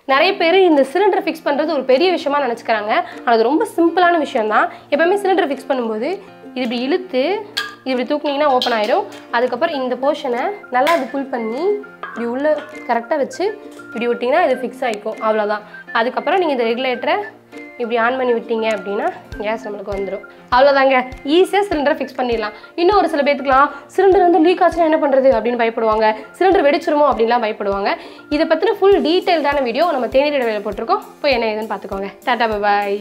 நிறைய பேர் இந்த சிலிண்டர் ஃபிக்ஸ் பண்ணுறது ஒரு பெரிய விஷயமா நினச்சிக்கிறாங்க ஆனால் அது ரொம்ப சிம்பிளான விஷயம் தான் எப்போவுமே சிலிண்டர் ஃபிக்ஸ் பண்ணும்போது இது இப்படி இழுத்து இது இப்படி தூக்குனீங்கன்னா ஓப்பன் ஆயிரும் அதுக்கப்புறம் இந்த போர்ஷனை நல்லா இது புல் பண்ணி இப்படி உள்ள கரெக்டாக வச்சு இப்படி விட்டிங்கன்னா இது ஃபிக்ஸ் ஆகிக்கும் அவ்வளோதான் அதுக்கப்புறம் நீங்கள் இந்த ரெகுலேட்டரை இப்படி ஆன் பண்ணி விட்டீங்க அப்படின்னா கேஸ் நம்மளுக்கு வந்துடும் அவ்வளோதாங்க ஈஸியாக சிலிண்டரை ஃபிக்ஸ் பண்ணிடலாம் இன்னும் ஒரு சில பேத்துக்குலாம் சிலிண்டர் வந்து லீக் ஆச்சுன்னா என்ன பண்ணுறது அப்படின்னு பயப்படுவாங்க சிலிண்டர் வெடிச்சிருமோ அப்படின்லாம் பயப்படுவாங்க இதை பற்றின ஃபுல் டீட்டெயில்டான வீடியோ நம்ம தேநீர் இடைவேளை போட்டிருக்கோம் போய் என்ன ஏதுன்னு பார்த்துக்கோங்க டாட்டா பாய்